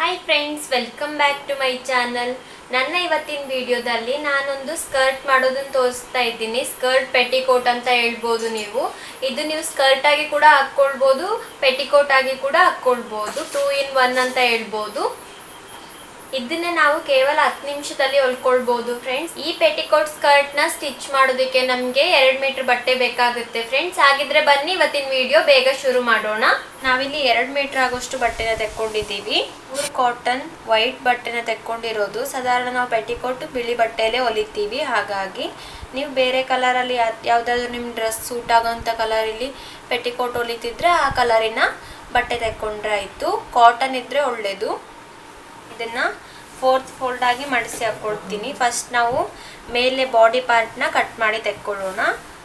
hi friends welcome back to my channel ನನ್ನ ಇವತ್ತಿನ ವಿಡಿಯೋದಲ್ಲಿ ನಾನೊಂದು ಸ್ಕರ್ಟ್ ಮಾಡೋದನ್ನ ತೋರಿಸ್ತಾ ಇದ್ದೀನಿ ಸ್ಕರ್ಟ್ ಪೆಟಿಕೋಟ್ ಅಂತ ಹೇಳ್ಬೋದು ನೀವು ಇದು ನೀವು ಸ್ಕರ್ಟ್ ಆಗಿ ಕೂಡ ಹಾಕ್ಕೊಳ್ಬೋದು ಪೆಟಿಕೋಟ್ ಆಗಿ ಕೂಡ ಹಾಕ್ಕೊಳ್ಬೋದು ಟೂ ಇನ್ ಒನ್ ಅಂತ ಹೇಳ್ಬೋದು ಇದನ್ನ ನಾವು ಕೇವಲ ಹತ್ತು ನಿಮಿಷದಲ್ಲಿ ಹೊಲ್ಕೊಳ್ಬಹುದು ಫ್ರೆಂಡ್ಸ್ ಈ ಪೆಟಿಕೋಟ್ ಸ್ಕರ್ಟ್ ನ ಸ್ಟಿಚ್ ಮಾಡೋದಕ್ಕೆ ನಮಗೆ ಎರಡು ಮೀಟರ್ ಬಟ್ಟೆ ಬೇಕಾಗುತ್ತೆ ಫ್ರೆಂಡ್ಸ್ ಹಾಗಿದ್ರೆ ಬನ್ನಿ ಇವತ್ತಿನ ವಿಡಿಯೋ ಬೇಗ ಶುರು ಮಾಡೋಣ ನಾವಿಲ್ಲಿ ಎರಡು ಮೀಟರ್ ಆಗೋಷ್ಟು ಬಟ್ಟೆನ ತೆಕ್ಕೊಂಡಿದ್ದೀವಿ ಮೂರು ಕಾಟನ್ ವೈಟ್ ಬಟ್ಟೆನ ತೆಕ್ಕೊಂಡಿರೋದು ಸಾಧಾರಣ ನಾವು ಪೆಟಿಕೋಟ್ ಬಿಳಿ ಬಟ್ಟೆಯಲ್ಲೇ ಹೊಲಿತೀವಿ ಹಾಗಾಗಿ ನೀವು ಬೇರೆ ಕಲರಲ್ಲಿ ಯಾವುದಾದ್ರೂ ನಿಮ್ಮ ಡ್ರೆಸ್ ಸೂಟ್ ಆಗೋಂಥ ಕಲರಲ್ಲಿ ಪೆಟಿಕೋಟ್ ಹೊಲಿತಿದ್ರೆ ಆ ಕಲರಿನ ಬಟ್ಟೆ ತೆಕ್ಕೊಂಡ್ರೆ ಆಯಿತು ಕಾಟನ್ ಇದ್ದರೆ ಒಳ್ಳೆಯದು ಇದನ್ನ ಫೋರ್ತ್ ಫೋಲ್ಡ್ ಆಗಿ ಮಡಿಸಿ ಹಾಕೊಳ್ತೀನಿ ಫಸ್ಟ್ ನಾವು ಮೇಲೆ ಬಾಡಿ ಪಾರ್ಟ್ನ ಕಟ್ ಮಾಡಿ ತೆಕ್ಕೊಳ್ಳೋಣ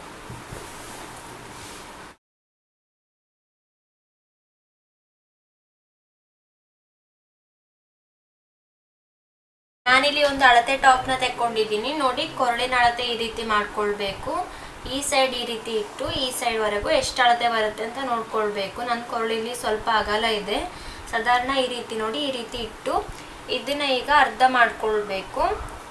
ನಾನಿಲ್ಲಿ ಒಂದು ಅಳತೆ ಟಾಪ್ನ ತೆಕ್ಕೊಂಡಿದ್ದೀನಿ ನೋಡಿ ಕೊರಳಿನ ಅಳತೆ ಈ ರೀತಿ ಮಾಡ್ಕೊಳ್ಬೇಕು ಈ ಸೈಡ್ ಈ ರೀತಿ ಇಟ್ಟು ಈ ಸೈಡ್ ವರೆಗೂ ಎಷ್ಟು ಅಳತೆ ಬರುತ್ತೆ ಅಂತ ನೋಡ್ಕೊಳ್ಬೇಕು ನನ್ನ ಕೊರಳಿಲಿ ಸ್ವಲ್ಪ ಅಗಲ ಇದೆ ಸಾಧಾರಣ ಈ ರೀತಿ ನೋಡಿ ಈ ರೀತಿ ಇಟ್ಟು ಇದನ್ನ ಈಗ ಅರ್ಧ ಮಾಡ್ಕೊಳ್ಬೇಕು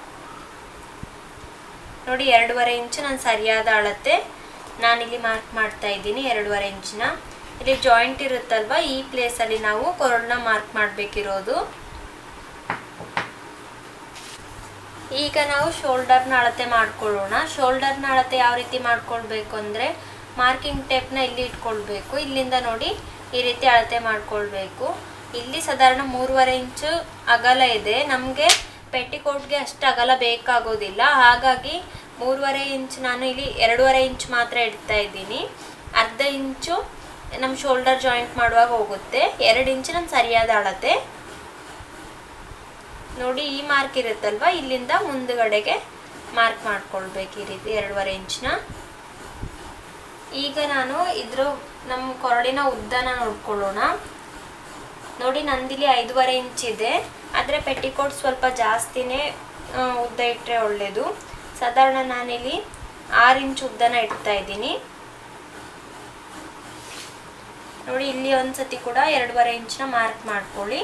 ನೋಡಿ ಎರಡೂವರೆ ಇಂಚು ನಾನು ಸರಿಯಾದ ಅಳತೆ ನಾನಿಲ್ಲಿ ಮಾರ್ಕ್ ಮಾಡ್ತಾ ಇದ್ದೀನಿ ಎರಡೂವರೆ ಇಂಚಿನ ಇಲ್ಲಿ ಜಾಯಿಂಟ್ ಇರುತ್ತಲ್ವ ಈ ಪ್ಲೇಸಲ್ಲಿ ನಾವು ಕೊರಳನ್ನ ಮಾರ್ಕ್ ಮಾಡಬೇಕಿರೋದು ಈಗ ನಾವು ಶೋಲ್ಡರ್ನ ಅಳತೆ ಮಾಡ್ಕೊಳ್ಳೋಣ ಶೋಲ್ಡರ್ನ ಅಳತೆ ಯಾವ ರೀತಿ ಮಾಡ್ಕೊಳ್ಬೇಕು ಅಂದರೆ ಮಾರ್ಕಿಂಗ್ ಟೇಪ್ನ ಇಲ್ಲಿ ಇಟ್ಕೊಳ್ಬೇಕು ಇಲ್ಲಿಂದ ನೋಡಿ ಈ ರೀತಿ ಅಳತೆ ಮಾಡ್ಕೊಳ್ಬೇಕು ಇಲ್ಲಿ ಸಾಧಾರಣ ಮೂರುವರೆ ಇಂಚು ಅಗಲ ಇದೆ ನಮಗೆ ಪೆಟಿಕೋಟ್ಗೆ ಅಷ್ಟು ಅಗಲ ಬೇಕಾಗೋದಿಲ್ಲ ಹಾಗಾಗಿ ಮೂರುವರೆ ಇಂಚು ನಾನು ಇಲ್ಲಿ ಎರಡೂವರೆ ಇಂಚು ಮಾತ್ರ ಇಡ್ತಾ ಇದ್ದೀನಿ ಅರ್ಧ ಇಂಚು ನಮ್ಮ ಶೋಲ್ಡರ್ ಜಾಯಿಂಟ್ ಮಾಡುವಾಗ ಹೋಗುತ್ತೆ ಎರಡು ಇಂಚು ನಮ್ಮ ಸರಿಯಾದ ಅಳತೆ ನೋಡಿ ಈ ಮಾರ್ಕ್ ಇರುತ್ತಲ್ವ ಇಲ್ಲಿಂದ ಮುಂದುಗಡೆಗೆ ಮಾರ್ಕ್ ಮಾಡ್ಕೊಳ್ಬೇಕು ಈ ರೀತಿ ಎರಡೂವರೆ ಇಂಚಿನ ಈಗ ನಾನು ಇದ್ರ ನಮ್ಮ ಕೊರಳಿನ ಉದ್ದನ ನೋಡ್ಕೊಳ್ಳೋಣ ನೋಡಿ ನಂದಿಲಿ ಐದೂವರೆ ಇಂಚ್ ಇದೆ ಆದರೆ ಪೆಟಿಕೋಟ್ ಸ್ವಲ್ಪ ಜಾಸ್ತಿನೇ ಉದ್ದ ಇಟ್ಟರೆ ಒಳ್ಳೆಯದು ಸಾಧಾರಣ ನಾನಿಲ್ಲಿ ಆರು ಇಂಚ್ ಉದ್ದನ ಇಡ್ತಾ ಇದ್ದೀನಿ ನೋಡಿ ಇಲ್ಲಿ ಒಂದ್ಸತಿ ಕೂಡ ಎರಡೂವರೆ ಇಂಚಿನ ಮಾರ್ಕ್ ಮಾಡ್ಕೊಳ್ಳಿ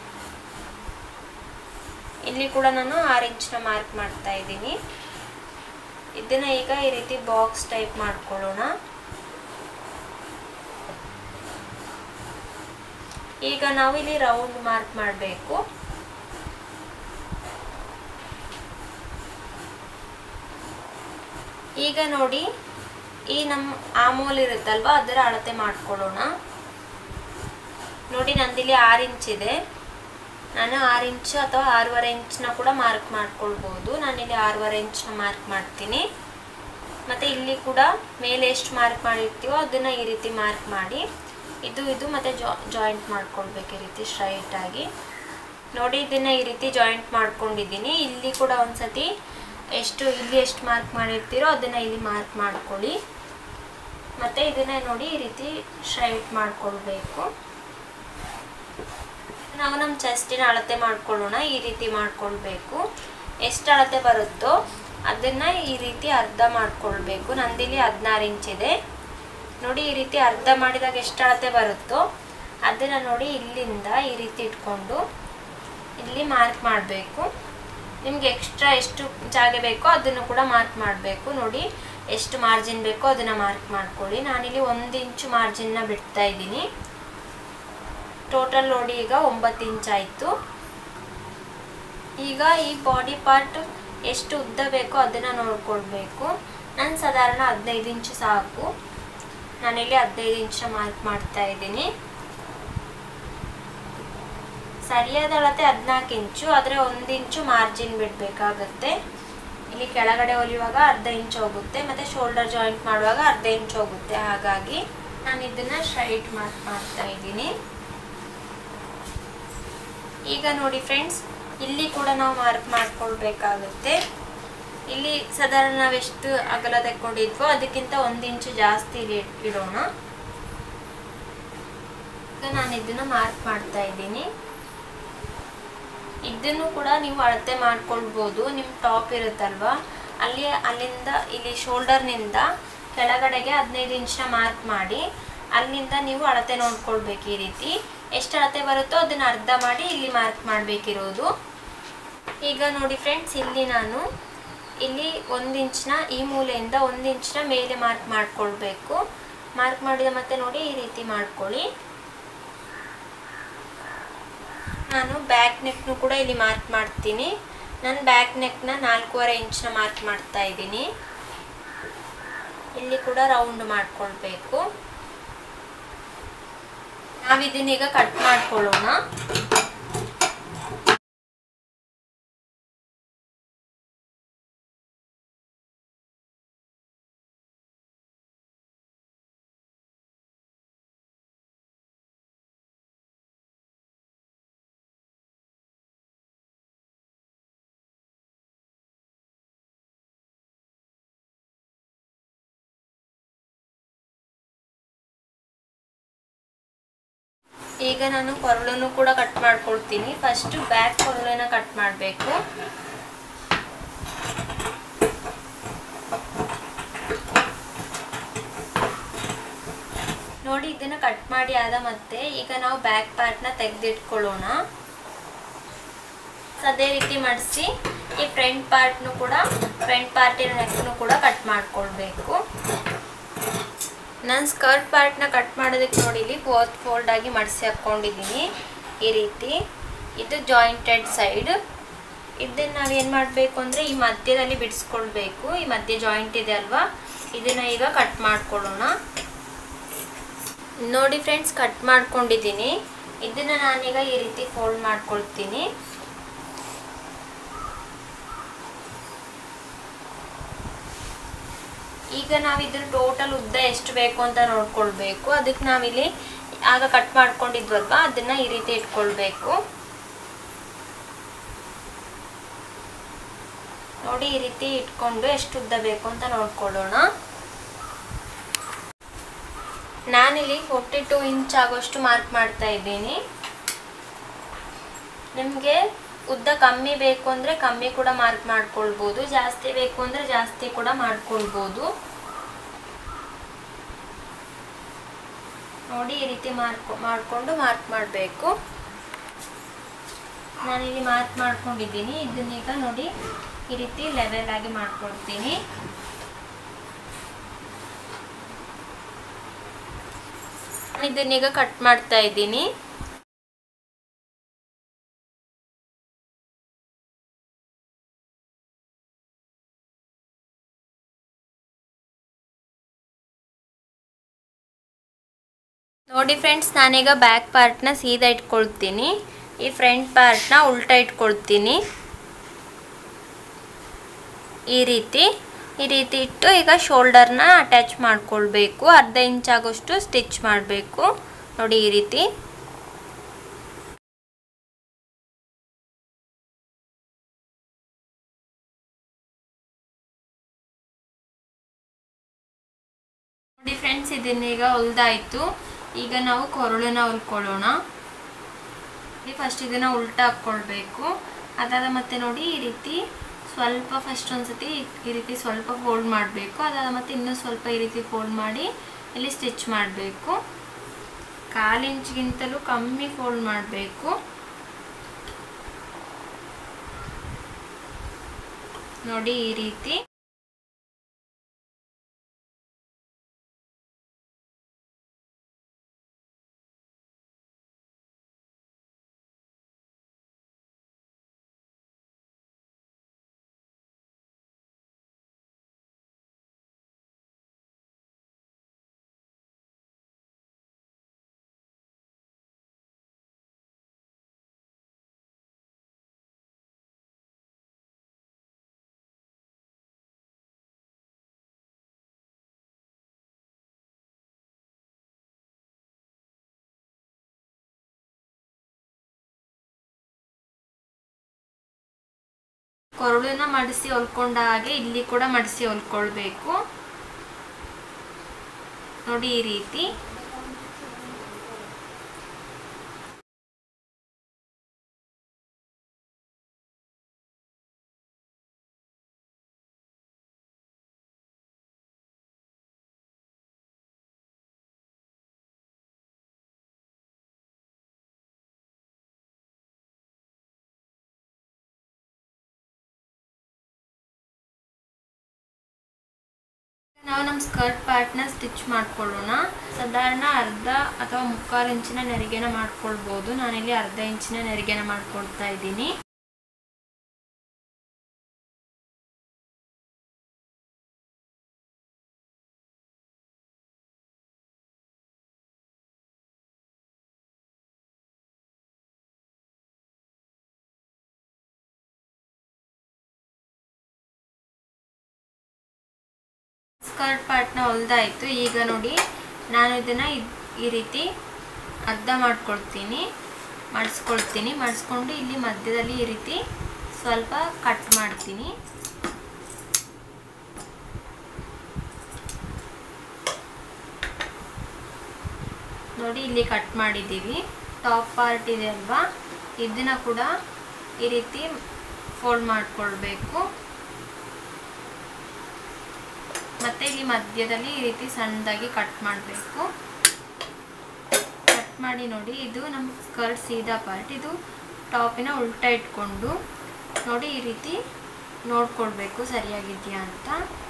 ಇಲ್ಲಿ ಕೂಡ ನಾನು ಆರು ಇಂಚಿನ ಮಾರ್ಕ್ ಮಾಡ್ತಾ ಇದ್ದೀನಿ ಇದನ್ನ ಈಗ ಈ ರೀತಿ ಬಾಕ್ಸ್ ಟೈಪ್ ಮಾಡ್ಕೊಳ್ಳೋಣ ಈಗ ನಾವು ಇಲ್ಲಿ ರೌಂಡ್ ಮಾರ್ಕ್ ಮಾಡಬೇಕು ಈಗ ನೋಡಿ ಈ ನಮ್ಮ ಆಮೋಲ್ ಇರುತ್ತಲ್ವ ಅದರ ಅಳತೆ ಮಾಡ್ಕೊಳ್ಳೋಣ ನೋಡಿ ನಂದಿಲ್ಲಿ ಆರು ಇಂಚ್ ಇದೆ ನಾನು ಆರು ಇಂಚ್ ಅಥವಾ ಆರೂವರೆ ಇಂಚನ್ನ ಕೂಡ ಮಾರ್ಕ್ ಮಾಡ್ಕೊಳ್ಬೋದು ನಾನಿಲ್ಲಿ ಆರೂವರೆ ಇಂಚನ್ನ ಮಾರ್ಕ್ ಮಾಡ್ತೀನಿ ಮತ್ತು ಇಲ್ಲಿ ಕೂಡ ಮೇಲೆ ಎಷ್ಟು ಮಾರ್ಕ್ ಮಾಡಿರ್ತೀವೋ ಅದನ್ನು ಈ ರೀತಿ ಮಾರ್ಕ್ ಮಾಡಿ ಇದು ಇದು ಮತ್ತು ಜಾಯಿಂಟ್ ಮಾಡ್ಕೊಳ್ಬೇಕು ಈ ರೀತಿ ಸ್ಟ್ರೈಟಾಗಿ ನೋಡಿ ಇದನ್ನು ಈ ರೀತಿ ಜಾಯಿಂಟ್ ಮಾಡ್ಕೊಂಡಿದ್ದೀನಿ ಇಲ್ಲಿ ಕೂಡ ಒಂದ್ಸತಿ ಎಷ್ಟು ಇಲ್ಲಿ ಎಷ್ಟು ಮಾರ್ಕ್ ಮಾಡಿರ್ತೀರೋ ಅದನ್ನು ಇಲ್ಲಿ ಮಾರ್ಕ್ ಮಾಡ್ಕೊಳ್ಳಿ ಮತ್ತು ಇದನ್ನು ನೋಡಿ ಈ ರೀತಿ ಸ್ಟ್ರೈಟ್ ಮಾಡ್ಕೊಳ್ಬೇಕು ನಾವು ನಮ್ಮ ಚೆಸ್ಟಿನ ಅಳತೆ ಮಾಡ್ಕೊಳ್ಳೋಣ ಈ ರೀತಿ ಮಾಡ್ಕೊಳ್ಬೇಕು ಎಷ್ಟು ಅಳತೆ ಬರುತ್ತೋ ಅದನ್ನು ಈ ರೀತಿ ಅರ್ಧ ಮಾಡ್ಕೊಳ್ಬೇಕು ನಂದಿಲ್ಲಿ ಹದಿನಾರು ಇಂಚ್ ಇದೆ ನೋಡಿ ಈ ರೀತಿ ಅರ್ಧ ಮಾಡಿದಾಗ ಎಷ್ಟು ಅಳತೆ ಬರುತ್ತೋ ಅದನ್ನು ನೋಡಿ ಇಲ್ಲಿಂದ ಈ ರೀತಿ ಇಟ್ಕೊಂಡು ಇಲ್ಲಿ ಮಾರ್ಕ್ ಮಾಡಬೇಕು ನಿಮ್ಗೆ ಎಕ್ಸ್ಟ್ರಾ ಎಷ್ಟು ಜಾಗ ಬೇಕೋ ಅದನ್ನು ಕೂಡ ಮಾರ್ಕ್ ಮಾಡಬೇಕು ನೋಡಿ ಎಷ್ಟು ಮಾರ್ಜಿನ್ ಬೇಕೋ ಅದನ್ನು ಮಾರ್ಕ್ ಮಾಡ್ಕೊಳ್ಳಿ ನಾನಿಲ್ಲಿ ಒಂದು ಇಂಚು ಮಾರ್ಜಿನ್ನ ಬಿಡ್ತಾ ಇದ್ದೀನಿ ಟೋಟಲ್ ನೋಡಿ ಈಗ ಒಂಬತ್ತು ಇಂಚ್ ಆಯಿತು ಈಗ ಈ ಬಾಡಿ ಪಾರ್ಟ್ ಎಷ್ಟು ಉದ್ದ ಬೇಕೋ ಅದನ್ನು ನೋಡ್ಕೊಳ್ಬೇಕು ನಾನು ಸಾಧಾರಣ ಹದಿನೈದು ಇಂಚು ಸಾಕು ನಾನಿಲ್ಲಿ ಹದಿನೈದು ಇಂಚ ಮಾರ್ಕ್ ಮಾಡ್ತಾ ಇದ್ದೀನಿ ಸರಿಯಾದ ಅಳತೆ ಹದಿನಾಲ್ಕು ಇಂಚು ಆದರೆ ಒಂದು ಇಂಚು ಮಾರ್ಜಿನ್ ಬಿಡಬೇಕಾಗತ್ತೆ ಇಲ್ಲಿ ಕೆಳಗಡೆ ಹೊಲಿಯುವಾಗ ಅರ್ಧ ಇಂಚ್ ಹೋಗುತ್ತೆ ಮತ್ತು ಶೋಲ್ಡರ್ ಜಾಯಿಂಟ್ ಮಾಡುವಾಗ ಅರ್ಧ ಇಂಚ್ ಹೋಗುತ್ತೆ ಹಾಗಾಗಿ ನಾನು ಇದನ್ನು ಸ್ಟ್ರೈಟ್ ಮಾರ್ಕ್ ಮಾಡ್ತಾ ಇದ್ದೀನಿ ಈಗ ನೋಡಿ ಫ್ರೆಂಡ್ಸ್ ಇಲ್ಲಿ ಕೂಡ ನಾವು ಮಾರ್ಕ್ ಮಾಡ್ಕೊಳ್ಬೇಕಾಗುತ್ತೆ ಇಲ್ಲಿ ಸಾಧಾರಣ ನಾವೆಷ್ಟು ಅಗಲ ತೆಕ್ಕೊಂಡಿದ್ವೋ ಅದಕ್ಕಿಂತ ಒಂದು ಇಂಚು ಜಾಸ್ತಿ ಇಲ್ಲಿ ಇಡೋಣ ಈಗ ನಾನು ಇದನ್ನ ಮಾರ್ಕ್ ಮಾಡ್ತಾ ಇದ್ದೀನಿ ಇದನ್ನು ಕೂಡ ನೀವು ಅಳತೆ ಮಾಡ್ಕೊಳ್ಬೋದು ನಿಮ್ಮ ಟಾಪ್ ಇರುತ್ತಲ್ವಾ ಅಲ್ಲಿ ಅಲ್ಲಿಂದ ಇಲ್ಲಿ ಶೋಲ್ಡರ್ನಿಂದ ಕೆಳಗಡೆಗೆ ಹದಿನೈದು ಇಂಚನ್ನ ಮಾರ್ಕ್ ಮಾಡಿ ಅಲ್ಲಿಂದ ನೀವು ಅಳತೆ ನೋಡ್ಕೊಳ್ಬೇಕು ಈ ರೀತಿ ಎಷ್ಟು ಅಳತೆ ಬರುತ್ತೋ ಅದನ್ನ ಅರ್ಧ ಮಾಡಿ ಇಲ್ಲಿ ಮಾರ್ಕ್ ಮಾಡಬೇಕಿರೋದು ಈಗ ನೋಡಿ ಫ್ರೆಂಡ್ಸ್ ಇಲ್ಲಿ ನಾನು ಇಲ್ಲಿ ಒಂದು ಇಂಚ್ನ ಈ ಮೂಲೆಯಿಂದ ಒಂದು ಇಂಚ್ನ ಮೇಲೆ ಮಾರ್ಕ್ ಮಾಡ್ಕೊಳ್ಬೇಕು ಮಾರ್ಕ್ ಮಾಡಿದ ಮತ್ತೆ ನೋಡಿ ಈ ರೀತಿ ಮಾಡ್ಕೊಳ್ಳಿ ನಾನು ಬ್ಯಾಕ್ ನೆಕ್ನು ಕೂಡ ಇಲ್ಲಿ ಮಾರ್ಕ್ ಮಾಡ್ತೀನಿ ನಾನು ಬ್ಯಾಕ್ ನೆಕ್ನ ನಾಲ್ಕೂವರೆ ಇಂಚ್ನ ಮಾರ್ಕ್ ಮಾಡ್ತಾ ಇದ್ದೀನಿ ಇಲ್ಲಿ ಕೂಡ ರೌಂಡ್ ಮಾಡ್ಕೊಳ್ಬೇಕು ನಾವಿದನ್ನೀಗ ಕಟ್ ಮಾಡ್ಕೊಳ್ಳೋಣ ಈಗ ನಾನು ಕೊರಳನ್ನು ಕೂಡ ಕಟ್ ಮಾಡ್ಕೊಳ್ತೀನಿ ಫಸ್ಟ್ ಬ್ಯಾಕ್ ಕೊರಳನ್ನ ಕಟ್ ಮಾಡಬೇಕು ನೋಡಿ ಇದನ್ನ ಕಟ್ ಮಾಡಿ ಆದ ಮತ್ತೆ ಈಗ ನಾವು ಬ್ಯಾಕ್ ಪಾರ್ಟ್ನ ತೆಗೆದಿಟ್ಕೊಳ್ಳೋಣ ಅದೇ ರೀತಿ ಮಾಡಿಸಿ ಈ ಫ್ರಂಟ್ ಪಾರ್ಟ್ನು ಕೂಡ ಫ್ರಂಟ್ ಪಾರ್ಟಿನ ನೆಕ್ನು ಕೂಡ ಕಟ್ ಮಾಡ್ಕೊಳ್ಬೇಕು ನಾನು ಸ್ಕರ್ಟ್ ಪಾರ್ಟ್ನ ಕಟ್ ಮಾಡೋದಕ್ಕೆ ನೋಡಿ ಇಲ್ಲಿ ಫೋರ್ತ್ ಫೋಲ್ಡ್ ಆಗಿ ಮಡಿಸಿ ಹಾಕ್ಕೊಂಡಿದ್ದೀನಿ ಈ ರೀತಿ ಇದು ಜಾಯಿಂಟೆಡ್ ಸೈಡ್ ಇದನ್ನು ನಾವೇನು ಮಾಡಬೇಕು ಅಂದರೆ ಈ ಮಧ್ಯದಲ್ಲಿ ಬಿಡಿಸ್ಕೊಳ್ಬೇಕು ಈ ಮಧ್ಯ ಜಾಯಿಂಟ್ ಇದೆ ಅಲ್ವಾ ಇದನ್ನು ಈಗ ಕಟ್ ಮಾಡ್ಕೊಳ್ಳೋಣ ನೋಡಿ ಫ್ರೆಂಡ್ಸ್ ಕಟ್ ಮಾಡ್ಕೊಂಡಿದ್ದೀನಿ ಇದನ್ನು ನಾನೀಗ ಈ ರೀತಿ ಫೋಲ್ಡ್ ಮಾಡ್ಕೊಳ್ತೀನಿ ಈಗ ನಾವು ಇದ್ರ ಟೋಟಲ್ ಉದ್ದ ಎಷ್ಟು ಬೇಕು ಅಂತ ನೋಡ್ಕೊಳ್ಬೇಕು ಅದಕ್ಕೆ ನಾವಿಲ್ಲಿ ಆಗ ಕಟ್ ಮಾಡ್ಕೊಂಡಿದ್ವಲ್ವಾ ಅದನ್ನ ಈ ರೀತಿ ಇಟ್ಕೊಳ್ಬೇಕು ನೋಡಿ ಈ ರೀತಿ ಇಟ್ಕೊಂಡು ಎಷ್ಟು ಉದ್ದ ಬೇಕು ಅಂತ ನೋಡ್ಕೊಳ್ಳೋಣ ನಾನಿಲ್ಲಿ ಫೋರ್ಟಿ ಟೂ ಇಂಚ್ ಆಗೋಷ್ಟು ಮಾರ್ಕ್ ಮಾಡ್ತಾ ಇದ್ದೀನಿ ನಿಮಗೆ ಉದ್ದ ಕಮ್ಮಿ ಬೇಕು ಅಂದರೆ ಕಮ್ಮಿ ಕೂಡ ಮಾರ್ಕ್ ಮಾಡ್ಕೊಳ್ಬೋದು ಜಾಸ್ತಿ ಬೇಕು ಅಂದರೆ ಜಾಸ್ತಿ ಕೂಡ ಮಾಡ್ಕೊಳ್ಬೋದು ನೋಡಿ ಈ ರೀತಿ ಮಾರ್ಕ್ ಮಾಡಿಕೊಂಡು ಮಾರ್ಕ್ ಮಾಡಬೇಕು ನಾನಿಲ್ಲಿ ಮಾರ್ಕ್ ಮಾಡ್ಕೊಂಡಿದ್ದೀನಿ ಇದನ್ನೀಗ ನೋಡಿ ಈ ರೀತಿ ಲೆವೆಲ್ ಆಗಿ ಮಾಡ್ಕೊಳ್ತೀನಿ ಇದನ್ನೀಗ ಕಟ್ ಮಾಡ್ತಾ ಇದ್ದೀನಿ ನೋಡಿ ಫ್ರೆಂಡ್ಸ್ ನಾನೀಗ ಬ್ಯಾಕ್ ಪಾರ್ಟ್ನ ಸೀದಾ ಇಟ್ಕೊಳ್ತೀನಿ ಈ ಫ್ರಂಟ್ ಪಾರ್ಟ್ನ ಉಲ್ಟಾ ಇಟ್ಕೊಳ್ತೀನಿ ಈ ರೀತಿ ಈ ರೀತಿ ಇಟ್ಟು ಈಗ ಶೋಲ್ಡರ್ನ ಅಟ್ಯಾಚ್ ಮಾಡ್ಕೊಳ್ಬೇಕು ಅರ್ಧ ಇಂಚ್ ಆಗೋಷ್ಟು ಸ್ಟಿಚ್ ಮಾಡಬೇಕು ನೋಡಿ ಈ ರೀತಿ ನೋಡಿ ಫ್ರೆಂಡ್ಸ್ ಇದನ್ನೀಗ ಹೊಲ್ದಾಯ್ತು ಈಗ ನಾವು ಕೊರಳನ್ನ ಹೊಲ್ಕೊಳ್ಳೋಣ ಫಸ್ಟ್ ಇದನ್ನ ಉಲ್ಟಾ ಹಾಕ್ಕೊಳ್ಬೇಕು ಅದಾದ ಮತ್ತೆ ನೋಡಿ ಈ ರೀತಿ ಸ್ವಲ್ಪ ಫಸ್ಟ್ ಒಂದ್ಸತಿ ಈ ರೀತಿ ಸ್ವಲ್ಪ ಫೋಲ್ಡ್ ಮಾಡಬೇಕು ಅದಾದ ಮತ್ತೆ ಇನ್ನೂ ಸ್ವಲ್ಪ ಈ ರೀತಿ ಫೋಲ್ಡ್ ಮಾಡಿ ಇಲ್ಲಿ ಸ್ಟಿಚ್ ಮಾಡಬೇಕು ಕಾಲು ಇಂಚ್ಗಿಂತಲೂ ಕಮ್ಮಿ ಫೋಲ್ಡ್ ಮಾಡಬೇಕು ನೋಡಿ ಈ ರೀತಿ ಕೊರಳನ್ನ ಮಡಿಸಿ ಹೊಲ್ಕೊಂಡ ಹಾಗೆ ಇಲ್ಲಿ ಕೂಡ ಮಡಿಸಿ ಹೊಲ್ಕೊಳ್ಬೇಕು ನೋಡಿ ಈ ರೀತಿ ನಾವು ನಮ್ಮ ಸ್ಕರ್ಟ್ ಪಾರ್ಟ್ನ ಸ್ಟಿಚ್ ಮಾಡ್ಕೊಳ್ಳೋಣ ಸಾಧಾರಣ ಅರ್ಧ ಅಥವಾ ಮುಕ್ಕಾಲು ಇಂಚಿನ ನೆರಿಗೆನ ಮಾಡ್ಕೊಳ್ಬೋದು ನಾನಿಲ್ಲಿ ಅರ್ಧ ಇಂಚಿನ ನೆರಿಗೆನ ಮಾಡ್ಕೊಳ್ತಾ ಇದ್ದೀನಿ ಸ್ಕರ್ಟ್ ಪಾರ್ಟ್ನ ಹೊಲ್ದಾಯ್ತು ಈಗ ನೋಡಿ ನಾನು ಇದನ್ನು ಈ ರೀತಿ ಅರ್ಧ ಮಾಡ್ಕೊಳ್ತೀನಿ ಮಡಿಸ್ಕೊಳ್ತೀನಿ ಮಡಿಸ್ಕೊಂಡು ಇಲ್ಲಿ ಮಧ್ಯದಲ್ಲಿ ಈ ರೀತಿ ಸ್ವಲ್ಪ ಕಟ್ ಮಾಡ್ತೀನಿ ನೋಡಿ ಇಲ್ಲಿ ಕಟ್ ಮಾಡಿದ್ದೀವಿ ಟಾಪ್ ಪಾರ್ಟ್ ಇದೆ ಅಲ್ವಾ ಇದನ್ನ ಕೂಡ ಈ ರೀತಿ ಫೋಲ್ಡ್ ಮಾಡ್ಕೊಳ್ಬೇಕು ಮತ್ತೆ ಇಲ್ಲಿ ಮಧ್ಯದಲ್ಲಿ ಈ ರೀತಿ ಸಣ್ಣದಾಗಿ ಕಟ್ ಮಾಡಬೇಕು ಕಟ್ ಮಾಡಿ ನೋಡಿ ಇದು ನಮ್ಮ ಸ್ಕರ್ಟ್ ಸೀದಾ ಪಾರ್ಟ್ ಇದು ಟಾಪಿನ ಉಲ್ಟಾ ಇಟ್ಕೊಂಡು ನೋಡಿ ಈ ರೀತಿ ನೋಡ್ಕೊಳ್ಬೇಕು ಸರಿಯಾಗಿದೆಯಾ ಅಂತ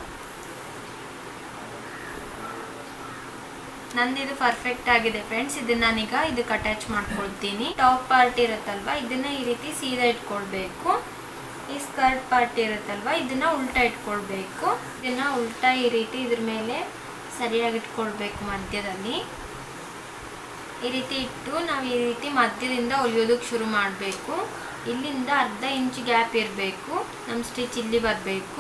ನಂದಿದು ಪರ್ಫೆಕ್ಟ್ ಆಗಿದೆ ಫ್ರೆಂಡ್ಸ್ ಇದನ್ನ ನಾನೀಗ ಇದಕ್ಕೆ ಅಟ್ಯಾಚ್ ಮಾಡ್ಕೊಳ್ತೀನಿ ಟಾಪ್ ಪಾರ್ಟ್ ಇರುತ್ತಲ್ವಾ ಇದನ್ನ ಈ ರೀತಿ ಸೀದಾ ಇಟ್ಕೊಳ್ಬೇಕು ಈ ಸ್ಕರ್ಟ್ ಪಾರ್ಟ್ ಇರುತ್ತಲ್ವಾ ಇದನ್ನ ಉಲ್ಟಾ ಇಟ್ಕೊಳ್ಬೇಕು ಇದನ್ನ ಉಲ್ಟಾ ಈ ರೀತಿ ಇದ್ರ ಮೇಲೆ ಸರಿಯಾಗಿ ಇಟ್ಕೊಳ್ಬೇಕು ಮಧ್ಯದಲ್ಲಿ ಈ ರೀತಿ ಇಟ್ಟು ನಾವು ಈ ರೀತಿ ಮಧ್ಯದಿಂದ ಹೊಲಿಯೋದಕ್ಕೆ ಶುರು ಮಾಡಬೇಕು ಇಲ್ಲಿಂದ ಅರ್ಧ ಇಂಚ್ ಗ್ಯಾಪ್ ಇರಬೇಕು ನಮ್ಮ ಸ್ಟಿಚ್ ಇಲ್ಲಿ ಬರಬೇಕು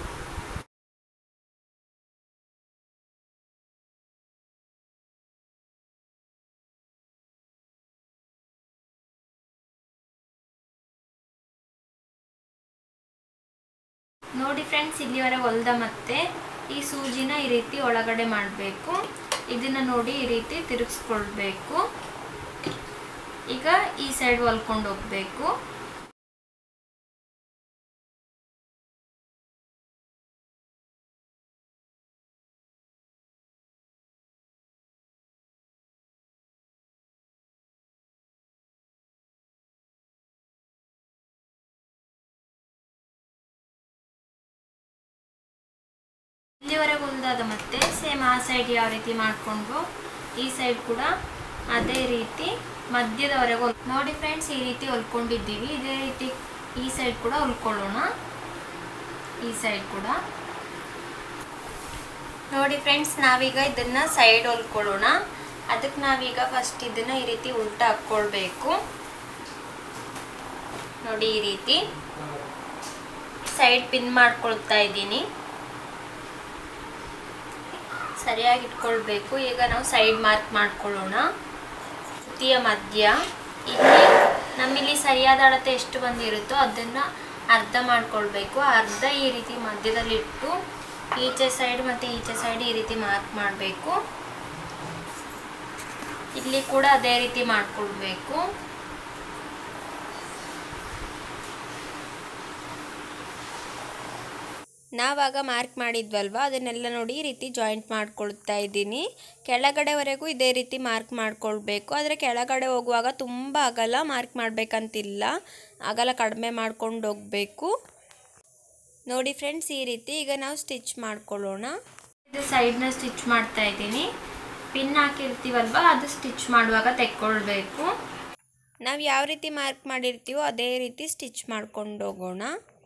ನೋಡಿ ಫ್ರೆಂಡ್ಸ್ ಇಲ್ಲಿವರೆಗೆ ಹೊಲ್ದ ಮತ್ತೆ ಈ ಸೂಜಿನ ಈ ರೀತಿ ಒಳಗಡೆ ಮಾಡಬೇಕು ಇದನ್ನ ನೋಡಿ ಈ ರೀತಿ ತಿರುಗಿಸ್ಕೊಳ್ಬೇಕು ಈಗ ಈ ಸೈಡ್ ಹೊಲ್ಕೊಂಡು ಹೋಗ್ಬೇಕು ಇಲ್ಲಿವರೆಗೆ ಹೊಲ್ದಾದ ಮತ್ತೆ ಸೇಮ್ ಆ ಸೈಡ್ ಯಾವ ರೀತಿ ಮಾಡಿಕೊಂಡು ಈ ಸೈಡ್ ಕೂಡ ಅದೇ ರೀತಿ ಮಧ್ಯದವರೆಗೆ ಹೊಲ್ ನೋಡಿ ಫ್ರೆಂಡ್ಸ್ ಈ ರೀತಿ ಹೊಲ್ಕೊಂಡಿದ್ದೀವಿ ಇದೇ ರೀತಿ ಈ ಸೈಡ್ ಕೂಡ ಹೊಲ್ಕೊಳ್ಳೋಣ ಈ ಸೈಡ್ ಕೂಡ ನೋಡಿ ಫ್ರೆಂಡ್ಸ್ ನಾವೀಗ ಇದನ್ನ ಸೈಡ್ ಹೊಲ್ಕೊಳ್ಳೋಣ ಅದಕ್ಕೆ ನಾವೀಗ ಫಸ್ಟ್ ಇದನ್ನ ಈ ರೀತಿ ಉಲ್ಟಾ ಹಾಕ್ಕೊಳ್ಬೇಕು ನೋಡಿ ಈ ರೀತಿ ಸೈಡ್ ಪಿನ್ ಮಾಡ್ಕೊಳ್ತಾ ಇದ್ದೀನಿ ಸರಿಯಾಗಿ ಇಟ್ಕೊಳ್ಬೇಕು ಈಗ ನಾವು ಸೈಡ್ ಮಾರ್ಕ್ ಮಾಡ್ಕೊಳ್ಳೋಣ ಸುತ್ತಿಯ ಮಧ್ಯ ಇಲ್ಲಿ ನಮ್ಮಿಲ್ಲಿ ಸರಿಯಾದ ಅಳತೆ ಎಷ್ಟು ಬಂದಿರುತ್ತೋ ಅದನ್ನು ಅರ್ಧ ಮಾಡ್ಕೊಳ್ಬೇಕು ಅರ್ಧ ಈ ರೀತಿ ಮಧ್ಯದಲ್ಲಿ ಇಟ್ಟು ಈಚೆ ಸೈಡ್ ಮತ್ತು ಈಚೆ ಸೈಡ್ ಈ ರೀತಿ ಮಾರ್ಕ್ ಮಾಡಬೇಕು ಇಲ್ಲಿ ಕೂಡ ಅದೇ ರೀತಿ ಮಾಡ್ಕೊಳ್ಬೇಕು ನಾವಾಗ ಮಾರ್ಕ್ ಮಾಡಿದ್ವಲ್ವ ಅದನ್ನೆಲ್ಲ ನೋಡಿ ಈ ರೀತಿ ಜಾಯಿಂಟ್ ಮಾಡ್ಕೊಳ್ತಾ ಇದ್ದೀನಿ ಕೆಳಗಡೆವರೆಗೂ ಇದೇ ರೀತಿ ಮಾರ್ಕ್ ಮಾಡ್ಕೊಳ್ಬೇಕು ಆದರೆ ಕೆಳಗಡೆ ಹೋಗುವಾಗ ತುಂಬ ಅಗಲ ಮಾರ್ಕ್ ಮಾಡಬೇಕಂತಿಲ್ಲ ಅಗಲ ಕಡಿಮೆ ಮಾಡ್ಕೊಂಡು ಹೋಗಬೇಕು ನೋಡಿ ಫ್ರೆಂಡ್ಸ್ ಈ ರೀತಿ ಈಗ ನಾವು ಸ್ಟಿಚ್ ಮಾಡ್ಕೊಳ್ಳೋಣ ಇದು ಸೈಡ್ನ ಸ್ಟಿಚ್ ಮಾಡ್ತಾ ಇದ್ದೀನಿ ಪಿನ್ ಹಾಕಿರ್ತೀವಲ್ವ ಅದು ಸ್ಟಿಚ್ ಮಾಡುವಾಗ ತೆಕ್ಕೊಳ್ಬೇಕು ನಾವು ಯಾವ ರೀತಿ ಮಾರ್ಕ್ ಮಾಡಿರ್ತೀವೋ ಅದೇ ರೀತಿ ಸ್ಟಿಚ್ ಮಾಡ್ಕೊಂಡು ಹೋಗೋಣ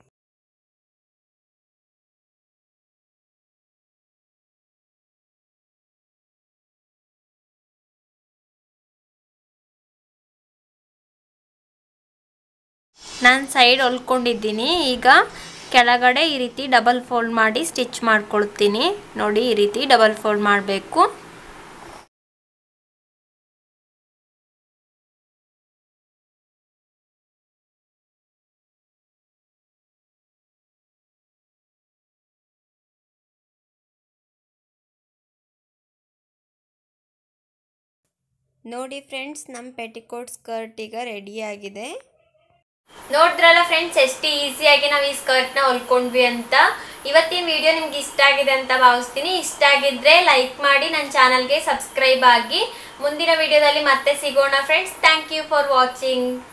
ನಾನು ಸೈಡ್ ಹೊಲ್ಕೊಂಡಿದ್ದೀನಿ ಈಗ ಕೆಳಗಡೆ ಈ ರೀತಿ ಡಬಲ್ ಫೋಲ್ಡ್ ಮಾಡಿ ಸ್ಟಿಚ್ ಮಾಡ್ಕೊಳ್ತೀನಿ ನೋಡಿ ಈ ರೀತಿ ಡಬಲ್ ಫೋಲ್ಡ್ ಮಾಡಬೇಕು ನೋಡಿ ಫ್ರೆಂಡ್ಸ್ ನಮ್ಮ ಪೆಟಿಕೋಟ್ ಸ್ಕರ್ಟ್ ಈಗ ರೆಡಿ ಆಗಿದೆ ನೋಡಿದ್ರಲ್ಲ ಫ್ರೆಂಡ್ಸ್ ಎಷ್ಟು ಈಸಿಯಾಗಿ ನಾವು ಈ ಸ್ಕರ್ಟ್ನ ಹೊಲ್ಕೊಂಡ್ವಿ ಅಂತ ಇವತ್ತಿನ ವಿಡಿಯೋ ನಿಮ್ಗೆ ಇಷ್ಟ ಆಗಿದೆ ಅಂತ ಭಾವಿಸ್ತೀನಿ ಇಷ್ಟ ಆಗಿದ್ರೆ ಲೈಕ್ ಮಾಡಿ ನನ್ನ ಚಾನಲ್ಗೆ ಸಬ್ಸ್ಕ್ರೈಬ್ ಆಗಿ ಮುಂದಿನ ವಿಡಿಯೋದಲ್ಲಿ ಮತ್ತೆ ಸಿಗೋಣ friends thank you for watching